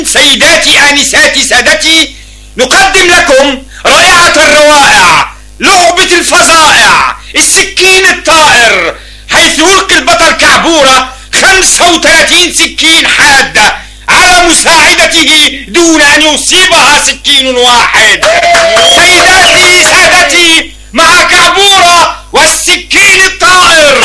سيداتي آنساتي سادتي نقدم لكم رائعة الروائع لعبة الفظائع السكين الطائر حيث يلقي البطل كعبورة 35 سكين حادة على مساعدته دون أن يصيبها سكين واحد سيداتي سادتي مع كعبورة والسكين الطائر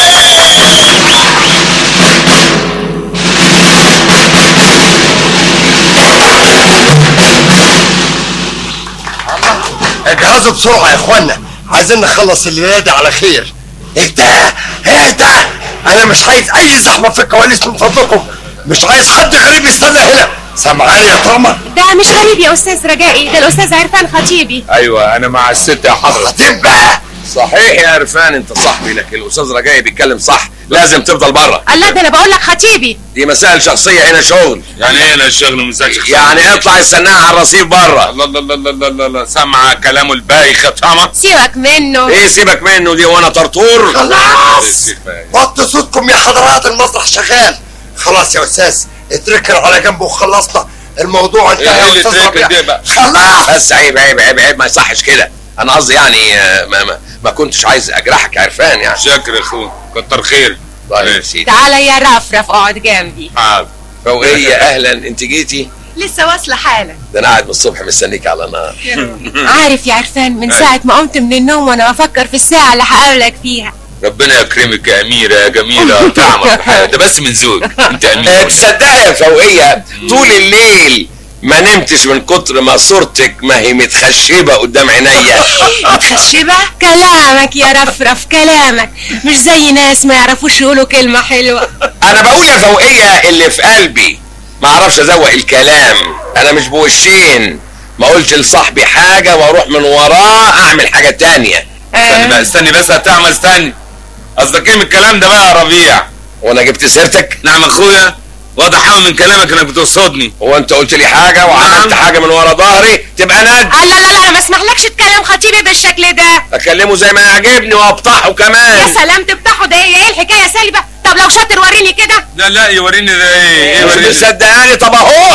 اجهزوا بسرعة يا اخوانا عايزين نخلص الليلة دي على خير اهدى اهدى انا مش عايز اي زحمة في الكواليس من فضلكم مش عايز حد غريب يستنى هنا سامعاني يا طرمة ده مش غريب يا استاذ رجائي ده الاستاذ عرفان خطيبي ايوه انا مع الست يا حضرة خطيب بقى صحيح يا عرفان انت صاحبي لكن الاستاذ رجائي بيتكلم صح لازم تفضل بره الله ده انا بقول لك خطيبي دي مسائل شخصيه هنا شغل يعني ايه انا الشغل مساج يعني اطلع استناها على الرصيف بره الله الله الله الله الله الله سمع كلامه البايخ يا طعمة سيبك منه ايه سيبك منه دي وانا طرطور خلاص وطوا صوتكم يا حضرات المسرح شغال خلاص يا استاذ اتركن على جنب وخلصنا الموضوع انتهى ايه يا اللي استاذ تركن ربيع دي بقى؟ خلاص بس عيب عيب عيب عيب ما يصحش كده انا قصدي يعني آه، ما, ما, ما كنتش عايز اجرحك يا عرفان يعني شكر يا اخوي كتر خير طيب يا ماشي. سيدي تعالى يا رفرف اقعد جنبي حاضر فوقية اهلا انت جيتي لسه واصله حالا ده انا قاعد من الصبح مستنيك على النار عارف يا عرفان من ساعه ما قمت من النوم وانا بفكر في الساعه اللي هقابلك فيها ربنا يكرمك يا اميره يا جميله يا طعمه الحياة. ده بس من ذوق انت آه، اميره تصدقي يا فوقية طول الليل ما نمتش من كتر ما صورتك ما هي متخشبه قدام عينيا متخشبه كلامك يا رفرف كلامك مش زي ناس ما يعرفوش يقولوا كلمه حلوه انا بقول يا فوقية اللي في قلبي ما اعرفش ازوق الكلام انا مش بوشين ما قلت لصاحبي حاجة واروح من وراه اعمل حاجة تانية استني بقى استني بس هتعمل استني قصدك ايه من الكلام ده بقى يا ربيع وانا جبت سيرتك نعم اخويا واضح قوي من كلامك انك بتقصدني هو انت قلت لي حاجة وعملت نعم. حاجة من ورا ظهري تبقى ند لا لا لا انا ما اسمحلكش تكلم خطيبي بالشكل ده اكلمه زي ما يعجبني وابطحه يا كمان سلام تفتحوا ده ايه ايه الحكايه سالبه طب لو شاطر وريني كده لا لا يوريني ده ايه ايه مش وريني ده؟ مصدقاني طب اهو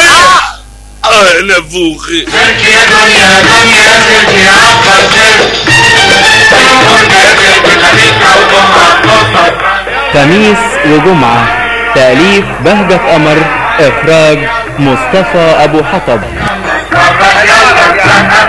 اه نفوخي خميس وجمعة تأليف بهجة قمر إخراج مصطفى أبو حطب